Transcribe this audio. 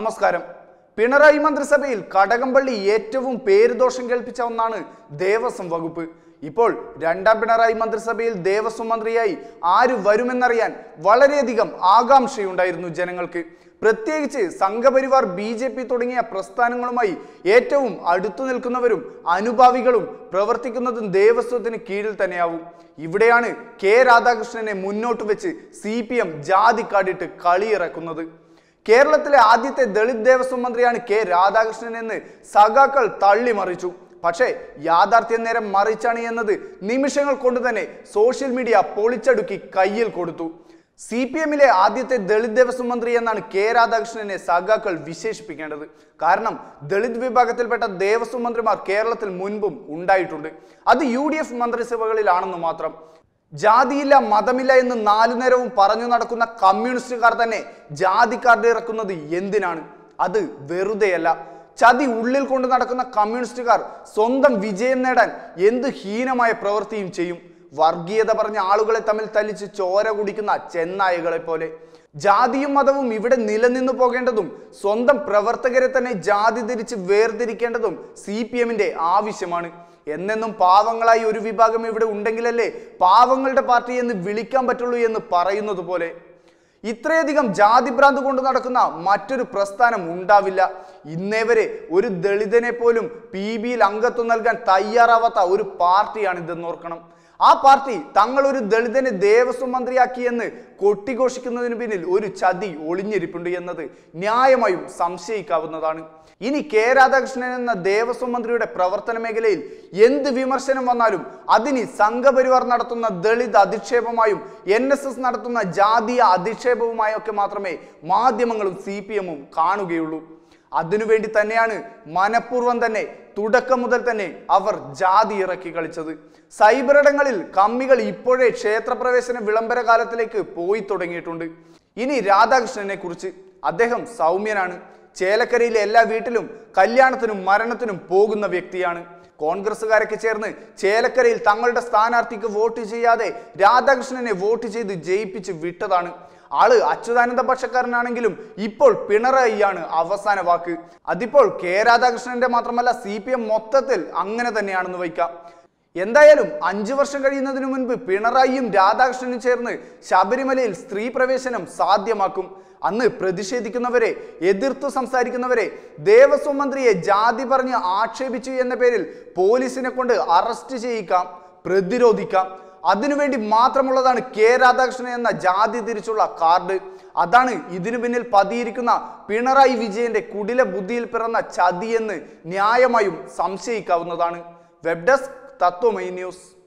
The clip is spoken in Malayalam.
നമസ്കാരം പിണറായി മന്ത്രിസഭയിൽ കടകംപള്ളി ഏറ്റവും പേരുദോഷം കേൾപ്പിച്ച ഒന്നാണ് ദേവസ്വം വകുപ്പ് ഇപ്പോൾ രണ്ടാം പിണറായി മന്ത്രിസഭയിൽ ദേവസ്വം മന്ത്രിയായി ആര് വരുമെന്നറിയാൻ വളരെയധികം ആകാംക്ഷയുണ്ടായിരുന്നു ജനങ്ങൾക്ക് പ്രത്യേകിച്ച് സംഘപരിവാർ ബി ജെ പി തുടങ്ങിയ പ്രസ്ഥാനങ്ങളുമായി ഏറ്റവും അടുത്തു നിൽക്കുന്നവരും അനുഭാവികളും പ്രവർത്തിക്കുന്നതും ദേവസ്വത്തിന് കീഴിൽ തന്നെയാവും ഇവിടെയാണ് കെ രാധാകൃഷ്ണനെ മുന്നോട്ട് വെച്ച് സി പി എം ജാതി കാടിട്ട് കളിയിറക്കുന്നത് കേരളത്തിലെ ആദ്യത്തെ ദളിത് ദേവസ്വം മന്ത്രിയാണ് കെ രാധാകൃഷ്ണൻ എന്ന് സഖാക്കൾ തള്ളിമറിച്ചു പക്ഷേ യാഥാർത്ഥ്യം നേരെ മറിച്ചാണ് എന്നത് നിമിഷങ്ങൾ കൊണ്ട് തന്നെ സോഷ്യൽ മീഡിയ പൊളിച്ചടുക്കി കയ്യിൽ കൊടുത്തു സി പി എമ്മിലെ ആദ്യത്തെ ദളിത് ദേവസ്വം മന്ത്രി എന്നാണ് കെ രാധാകൃഷ്ണനെ സഖാക്കൾ വിശേഷിപ്പിക്കേണ്ടത് കാരണം ദളിത് വിഭാഗത്തിൽപ്പെട്ട ദേവസ്വം മന്ത്രിമാർ കേരളത്തിൽ മുൻപും ഉണ്ടായിട്ടുണ്ട് അത് യു ഡി എഫ് മന്ത്രിസഭകളിലാണെന്ന് മാത്രം ജാതിയില്ല മതമില്ല എന്ന് നാലു നേരവും പറഞ്ഞു നടക്കുന്ന കമ്മ്യൂണിസ്റ്റുകാർ തന്നെ ജാതി കാർഡ് ഇറക്കുന്നത് എന്തിനാണ് അത് വെറുതെയല്ല ചതി ഉള്ളിൽ കൊണ്ട് നടക്കുന്ന കമ്മ്യൂണിസ്റ്റുകാർ സ്വന്തം വിജയം നേടാൻ എന്ത് ഹീനമായ പ്രവൃത്തിയും ചെയ്യും വർഗീയത പറഞ്ഞ ആളുകളെ തമ്മിൽ തല്ലിച്ച് ചോര കുടിക്കുന്ന ചെന്നായകളെ പോലെ ജാതിയും മതവും ഇവിടെ നിലനിന്നു പോകേണ്ടതും സ്വന്തം പ്രവർത്തകരെ തന്നെ ജാതി തിരിച്ച് വേർതിരിക്കേണ്ടതും സി പി എമ്മിന്റെ ആവശ്യമാണ് എന്നെന്നും പാവങ്ങളായി ഒരു വിഭാഗം ഇവിടെ ഉണ്ടെങ്കിലല്ലേ പാവങ്ങളുടെ പാർട്ടി എന്ന് വിളിക്കാൻ പറ്റുള്ളൂ എന്ന് പറയുന്നത് പോലെ ഇത്രയധികം ജാതിഭ്രാന്ത് കൊണ്ട് നടക്കുന്ന മറ്റൊരു പ്രസ്ഥാനം ഉണ്ടാവില്ല ഇന്നേ വരെ ഒരു ദളിതനെ പോലും പി ബിയിൽ അംഗത്വം നൽകാൻ തയ്യാറാവാത്ത ഒരു പാർട്ടിയാണ് ഇതെന്ന് ഓർക്കണം ആ പാർട്ടി തങ്ങൾ ഒരു ദളിതനെ ദേവസ്വം മന്ത്രിയാക്കിയെന്ന് കൊട്ടിഘോഷിക്കുന്നതിന് പിന്നിൽ ഒരു ചതി ഒളിഞ്ഞിരിപ്പുണ്ട് എന്നത് ന്യായമായും സംശയിക്കാവുന്നതാണ് ഇനി കെ രാധാകൃഷ്ണൻ എന്ന ദേവസ്വം മന്ത്രിയുടെ പ്രവർത്തന മേഖലയിൽ എന്ത് വിമർശനം വന്നാലും അതിന് സംഘപരിവാർ നടത്തുന്ന ദളിത് അധിക്ഷേപമായും എൻ എസ് എസ് നടത്തുന്ന ജാതീയ അധിക്ഷേപവുമായും ഒക്കെ മാത്രമേ മാധ്യമങ്ങളും സി പി എമ്മും കാണുകയുള്ളൂ അതിനുവേണ്ടി തന്നെയാണ് മനഃപൂർവ്വം തന്നെ തുടക്കം മുതൽ തന്നെ അവർ ജാതി ഇറക്കി കളിച്ചത് സൈബറിടങ്ങളിൽ കമ്മികൾ ഇപ്പോഴേ ക്ഷേത്രപ്രവേശന വിളംബര കാലത്തിലേക്ക് പോയി തുടങ്ങിയിട്ടുണ്ട് ഇനി രാധാകൃഷ്ണനെ കുറിച്ച് അദ്ദേഹം സൗമ്യനാണ് ചേലക്കരയിലെ എല്ലാ വീട്ടിലും കല്യാണത്തിനും മരണത്തിനും പോകുന്ന വ്യക്തിയാണ് കോൺഗ്രസ്സുകാരൊക്കെ ചേർന്ന് ചേലക്കരയിൽ തങ്ങളുടെ സ്ഥാനാർത്ഥിക്ക് വോട്ട് ചെയ്യാതെ രാധാകൃഷ്ണനെ വോട്ട് ചെയ്ത് ജയിപ്പിച്ച് വിട്ടതാണ് ആള് അച്യുതാനന്ദ പക്ഷക്കാരനാണെങ്കിലും ഇപ്പോൾ പിണറായിയാണ് അവസാന വാക്ക് അതിപ്പോൾ കെ രാധാകൃഷ്ണന്റെ മാത്രമല്ല സി പി എം മൊത്തത്തിൽ അങ്ങനെ തന്നെയാണെന്ന് വയ്ക്കാം എന്തായാലും അഞ്ചു വർഷം കഴിയുന്നതിന് മുൻപ് പിണറായിയും രാധാകൃഷ്ണനും ചേർന്ന് ശബരിമലയിൽ സ്ത്രീ പ്രവേശനം സാധ്യമാക്കും അന്ന് പ്രതിഷേധിക്കുന്നവരെ എതിർത്തു സംസാരിക്കുന്നവരെ ദേവസ്വം മന്ത്രിയെ ജാതി പറഞ്ഞ് ആക്ഷേപിച്ചു എന്ന പേരിൽ പോലീസിനെ കൊണ്ട് അറസ്റ്റ് ചെയ്യിക്കാം പ്രതിരോധിക്കാം അതിനുവേണ്ടി മാത്രമുള്ളതാണ് കെ രാധാകൃഷ്ണൻ എന്ന ജാതി തിരിച്ചുള്ള കാർഡ് അതാണ് ഇതിനു പിന്നിൽ പതിയിരിക്കുന്ന പിണറായി വിജയന്റെ കുടില ബുദ്ധിയിൽ പിറന്ന ചതിയെന്ന് ന്യായമായും സംശയിക്കാവുന്നതാണ് വെബ് ഡെസ്ക് തത്വമൈ ന്യൂസ്